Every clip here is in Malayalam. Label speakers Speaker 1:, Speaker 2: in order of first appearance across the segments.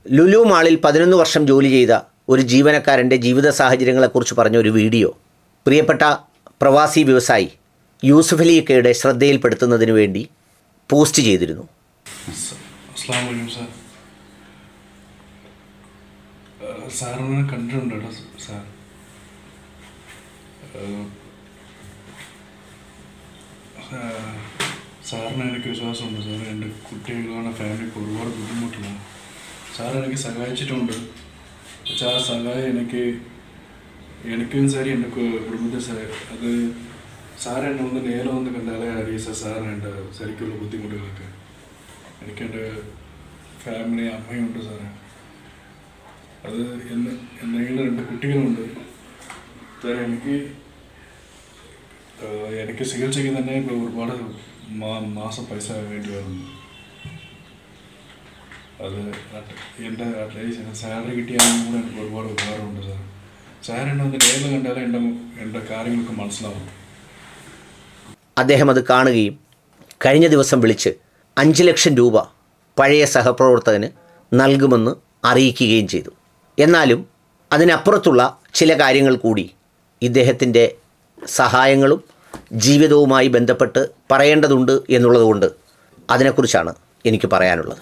Speaker 1: ലുലു മാളിൽ പതിനൊന്ന് വർഷം ജോലി ചെയ്ത ഒരു ജീവനക്കാരൻ്റെ ജീവിത സാഹചര്യങ്ങളെക്കുറിച്ച് പറഞ്ഞ ഒരു വീഡിയോ പ്രിയപ്പെട്ട പ്രവാസി വ്യവസായി യൂസുഫ് അലിയൊക്കെയുടെ ശ്രദ്ധയിൽപ്പെടുത്തുന്നതിന് വേണ്ടി പോസ്റ്റ് ചെയ്തിരുന്നു
Speaker 2: അസ്ലാം വലൈക്കും സാർ ഏഹ് സാറിനെ കണ്ടിട്ടുണ്ട് കേട്ടോ സാർ ഏഹ് സാ- സാറിന് എനിക്ക് വിശ്വാസമുണ്ട് സാർ എൻ്റെ കുട്ടികളുടെ ഫാമിലിക്ക് ഒരുപാട് ബുദ്ധിമുട്ടില്ല സാർ എനിക്ക് സഹായിച്ചിട്ടുണ്ട് പക്ഷെ ആ സഹായം എനിക്ക് എനിക്കും സരി എൻ്റെ കു- കുടുംബത്തെ സാർ അത് സാർ എന്നെ ഒന്ന് നേരെ ഒന്ന് കണ്ടാലേ അറിയാം സാർ സാറിന് എൻ്റെ ശരിക്കുള്ള ബുദ്ധിമുട്ടുകളൊക്കെ എനിക്കെൻ്റെ ഫാമിലി അമ്മയുണ്ട് സാറേ അത് എന്ന് എന്തെങ്കിലും രണ്ട് കുട്ടികളുണ്ട് സാറേ എനിക്ക് ആഹ് എനിക്ക് ചികിത്സയ്ക്ക് തന്നെ ഇപ്പോൾ ഒരുപാട് മാ മാസം പൈസ വേണ്ടി വരുന്നു അത് at- എൻ്റെ അറ്റ്ലീസ്റ്റ് സാലറി കിട്ടിയാലും കൂടെ എനിക്ക് ഒരുപാട് ഉപകാരമുണ്ട് സാർ സാർ എന്നെ ഒന്ന് നേരിൽ കണ്ടാലേ എൻ്റെ എൻ്റെ കാര്യങ്ങളൊക്കെ മനസ്സിലാവും
Speaker 1: അദ്ദേഹം അത് കാണുകയും കഴിഞ്ഞ ദിവസം വിളിച്ച് അഞ്ച് ലക്ഷം രൂപ പഴയ സഹപ്രവർത്തകന് നൽകുമെന്ന് അറിയിക്കുകയും ചെയ്തു എന്നാലും അതിനപ്പുറത്തുള്ള ചില കാര്യങ്ങൾ കൂടി ഇദ്ദേഹത്തിൻ്റെ സഹായങ്ങളും ജീവിതവുമായി ബന്ധപ്പെട്ട് പറയേണ്ടതുണ്ട് എന്നുള്ളതുകൊണ്ട് അതിനെക്കുറിച്ചാണ് എനിക്ക് പറയാനുള്ളത്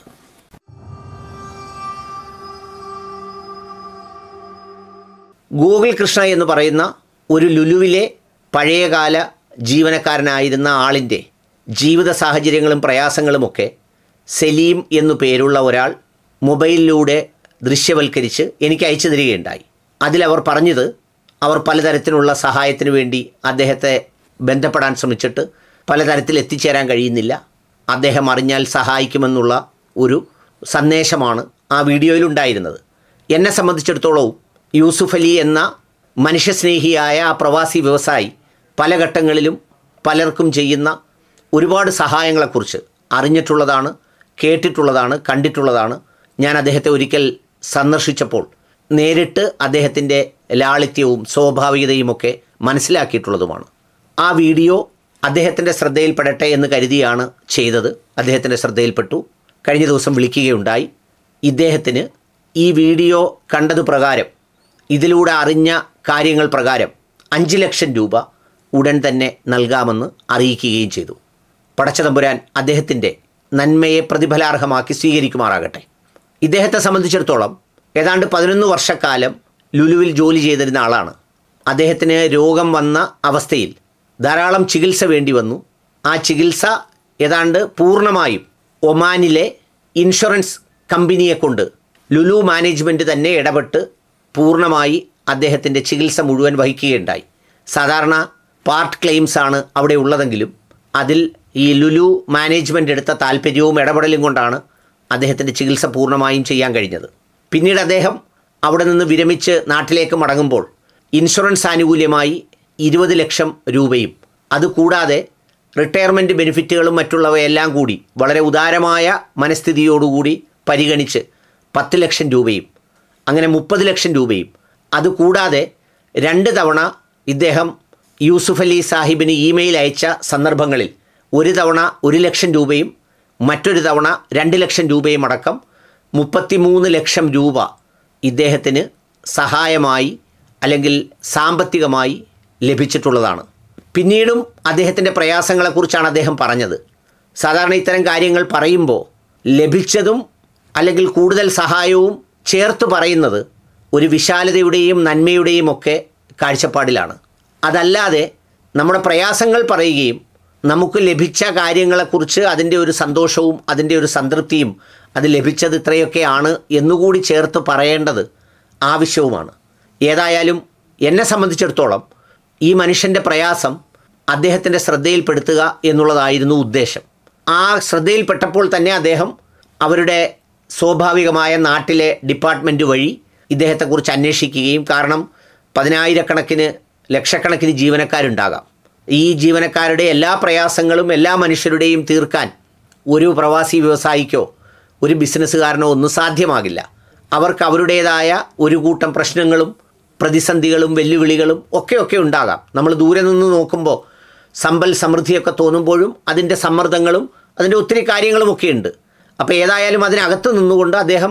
Speaker 1: ഗൂഗിൾ കൃഷ്ണ എന്ന് പറയുന്ന ഒരു ലുലുവിലെ പഴയകാല ജീവനക്കാരനായിരുന്ന ആളിൻ്റെ ജീവിത സാഹചര്യങ്ങളും പ്രയാസങ്ങളുമൊക്കെ സലീം എന്നു പേരുള്ള ഒരാൾ മൊബൈലിലൂടെ ദൃശ്യവൽക്കരിച്ച് എനിക്ക് അയച്ചു തരികയുണ്ടായി അതിലവർ പറഞ്ഞത് അവർ പലതരത്തിലുള്ള സഹായത്തിന് വേണ്ടി അദ്ദേഹത്തെ ബന്ധപ്പെടാൻ ശ്രമിച്ചിട്ട് പലതരത്തിൽ എത്തിച്ചേരാൻ കഴിയുന്നില്ല അദ്ദേഹം അറിഞ്ഞാൽ സഹായിക്കുമെന്നുള്ള ഒരു സന്ദേശമാണ് ആ വീഡിയോയിലുണ്ടായിരുന്നത് എന്നെ സംബന്ധിച്ചിടത്തോളവും യൂസുഫ് അലി എന്ന മനുഷ്യസ്നേഹിയായ ആ പ്രവാസി വ്യവസായി പല ഘട്ടങ്ങളിലും പലർക്കും ചെയ്യുന്ന ഒരുപാട് സഹായങ്ങളെക്കുറിച്ച് അറിഞ്ഞിട്ടുള്ളതാണ് കേട്ടിട്ടുള്ളതാണ് കണ്ടിട്ടുള്ളതാണ് ഞാൻ അദ്ദേഹത്തെ ഒരിക്കൽ സന്ദർശിച്ചപ്പോൾ നേരിട്ട് അദ്ദേഹത്തിൻ്റെ ലാളിത്യവും സ്വാഭാവികതയുമൊക്കെ മനസ്സിലാക്കിയിട്ടുള്ളതുമാണ് ആ വീഡിയോ അദ്ദേഹത്തിൻ്റെ ശ്രദ്ധയിൽപ്പെടട്ടെ എന്ന് കരുതിയാണ് ചെയ്തത് അദ്ദേഹത്തിൻ്റെ ശ്രദ്ധയിൽപ്പെട്ടു കഴിഞ്ഞ ദിവസം വിളിക്കുകയുണ്ടായി ഇദ്ദേഹത്തിന് ഈ വീഡിയോ കണ്ടത് പ്രകാരം ഇതിലൂടെ അറിഞ്ഞ കാര്യങ്ങൾ പ്രകാരം അഞ്ച് ലക്ഷം രൂപ ഉടൻ തന്നെ നൽകാമെന്ന് അറിയിക്കുകയും ചെയ്തു പടച്ചതമ്പുരാൻ അദ്ദേഹത്തിൻ്റെ നന്മയെ പ്രതിഫലാർഹമാക്കി സ്വീകരിക്കുമാറാകട്ടെ ഇദ്ദേഹത്തെ സംബന്ധിച്ചിടത്തോളം ഏതാണ്ട് പതിനൊന്ന് വർഷക്കാലം ലുലുവിൽ ജോലി ചെയ്തിരുന്ന ആളാണ് അദ്ദേഹത്തിന് രോഗം വന്ന അവസ്ഥയിൽ ധാരാളം ചികിത്സ വേണ്ടി വന്നു ആ ചികിത്സ ഏതാണ്ട് പൂർണ്ണമായും ഒമാനിലെ ഇൻഷുറൻസ് കമ്പനിയെ കൊണ്ട് ലുലു മാനേജ്മെൻറ്റ് തന്നെ ഇടപെട്ട് പൂർണ്ണമായി അദ്ദേഹത്തിൻ്റെ ചികിത്സ മുഴുവൻ വഹിക്കുകയുണ്ടായി സാധാരണ പാർട്ട് ക്ലെയിംസ് ആണ് അവിടെ ഉള്ളതെങ്കിലും അതിൽ ഈ ലുലു മാനേജ്മെൻ്റ് എടുത്ത താല്പര്യവും ഇടപെടലും കൊണ്ടാണ് അദ്ദേഹത്തിൻ്റെ ചികിത്സ പൂർണ്ണമായും ചെയ്യാൻ കഴിഞ്ഞത് പിന്നീട് അദ്ദേഹം അവിടെ നിന്ന് വിരമിച്ച് നാട്ടിലേക്ക് മടങ്ങുമ്പോൾ ഇൻഷുറൻസ് ആനുകൂല്യമായി ഇരുപത് ലക്ഷം രൂപയും അതുകൂടാതെ റിട്ടയർമെൻറ്റ് ബെനിഫിറ്റുകളും മറ്റുള്ളവയെല്ലാം കൂടി വളരെ ഉദാരമായ മനസ്ഥിതിയോടുകൂടി പരിഗണിച്ച് പത്ത് ലക്ഷം രൂപയും അങ്ങനെ മുപ്പത് ലക്ഷം രൂപയും അതുകൂടാതെ രണ്ട് തവണ ഇദ്ദേഹം യൂസുഫ് അലി സാഹിബിന് ഇമെയിൽ അയച്ച സന്ദർഭങ്ങളിൽ ഒരു തവണ ഒരു ലക്ഷം രൂപയും മറ്റൊരു തവണ രണ്ട് ലക്ഷം രൂപയും അടക്കം മുപ്പത്തിമൂന്ന് ലക്ഷം രൂപ ഇദ്ദേഹത്തിന് സഹായമായി അല്ലെങ്കിൽ സാമ്പത്തികമായി ലഭിച്ചിട്ടുള്ളതാണ് പിന്നീടും അദ്ദേഹത്തിൻ്റെ പ്രയാസങ്ങളെക്കുറിച്ചാണ് അദ്ദേഹം പറഞ്ഞത് സാധാരണ ഇത്തരം കാര്യങ്ങൾ പറയുമ്പോൾ ലഭിച്ചതും അല്ലെങ്കിൽ കൂടുതൽ സഹായവും ചേർത്ത് പറയുന്നത് ഒരു വിശാലതയുടെയും നന്മയുടെയും ഒക്കെ കാഴ്ചപ്പാടിലാണ് അതല്ലാതെ നമ്മുടെ പ്രയാസങ്ങൾ പറയുകയും നമുക്ക് ലഭിച്ച കാര്യങ്ങളെക്കുറിച്ച് അതിൻ്റെ ഒരു സന്തോഷവും അതിൻ്റെ ഒരു സംതൃപ്തിയും അത് ലഭിച്ചത് ഇത്രയൊക്കെയാണ് എന്നുകൂടി ചേർത്ത് പറയേണ്ടത് ആവശ്യവുമാണ് ഏതായാലും എന്നെ സംബന്ധിച്ചിടത്തോളം ഈ മനുഷ്യൻ്റെ പ്രയാസം അദ്ദേഹത്തിൻ്റെ ശ്രദ്ധയിൽപ്പെടുത്തുക എന്നുള്ളതായിരുന്നു ഉദ്ദേശം ആ ശ്രദ്ധയിൽപ്പെട്ടപ്പോൾ തന്നെ അദ്ദേഹം അവരുടെ സ്വാഭാവികമായ നാട്ടിലെ ഡിപ്പാർട്ട്മെൻറ്റ് വഴി ഇദ്ദേഹത്തെക്കുറിച്ച് അന്വേഷിക്കുകയും കാരണം പതിനായിരക്കണക്കിന് ലക്ഷക്കണക്കിന് ജീവനക്കാരുണ്ടാകാം ഈ ജീവനക്കാരുടെ എല്ലാ പ്രയാസങ്ങളും എല്ലാ മനുഷ്യരുടെയും തീർക്കാൻ ഒരു പ്രവാസി വ്യവസായിക്കോ ഒരു ബിസിനസ്സുകാരനോ ഒന്നും സാധ്യമാകില്ല അവർക്ക് അവരുടേതായ ഒരു കൂട്ടം പ്രശ്നങ്ങളും പ്രതിസന്ധികളും വെല്ലുവിളികളും ഒക്കെ ഒക്കെ ഉണ്ടാകാം നമ്മൾ ദൂരെ നിന്ന് നോക്കുമ്പോൾ സമ്പൽ സമൃദ്ധിയൊക്കെ തോന്നുമ്പോഴും അതിൻ്റെ സമ്മർദ്ദങ്ങളും അതിൻ്റെ ഒത്തിരി കാര്യങ്ങളുമൊക്കെ ഉണ്ട് അപ്പോൾ ഏതായാലും അതിനകത്ത് നിന്നുകൊണ്ട് അദ്ദേഹം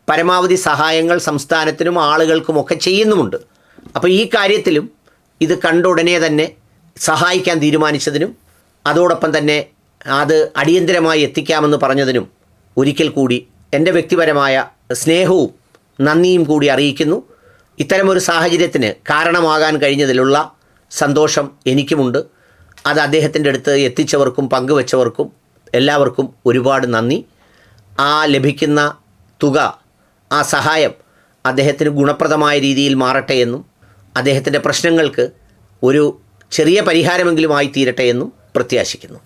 Speaker 1: പരമാവധി സഹായങ്ങൾ സംസ്ഥാനത്തിനും ആളുകൾക്കുമൊക്കെ ചെയ്യുന്നുമുണ്ട് അപ്പോൾ ഈ കാര്യത്തിലും ഇത് കണ്ട ഉടനെ തന്നെ സഹായിക്കാൻ തീരുമാനിച്ചതിനും അതോടൊപ്പം തന്നെ അത് അടിയന്തരമായി എത്തിക്കാമെന്ന് പറഞ്ഞതിനും ഒരിക്കൽ കൂടി എൻ്റെ വ്യക്തിപരമായ സ്നേഹവും നന്ദിയും കൂടി അറിയിക്കുന്നു ഇത്തരമൊരു സാഹചര്യത്തിന് കാരണമാകാൻ കഴിഞ്ഞതിലുള്ള സന്തോഷം എനിക്കുമുണ്ട് അത് അദ്ദേഹത്തിൻ്റെ അടുത്ത് എത്തിച്ചവർക്കും പങ്കുവച്ചവർക്കും എല്ലാവർക്കും ഒരുപാട് നന്ദി ആ ലഭിക്കുന്ന തുക ആ സഹായം അദ്ദേഹത്തിന് ഗുണപ്രദമായ രീതിയിൽ മാറട്ടെ എന്നും അദ്ദേഹത്തിൻ്റെ പ്രശ്നങ്ങൾക്ക് ഒരു ചെറിയ പരിഹാരമെങ്കിലും ആയി തീരട്ടെ എന്നും പ്രത്യാശിക്കുന്നു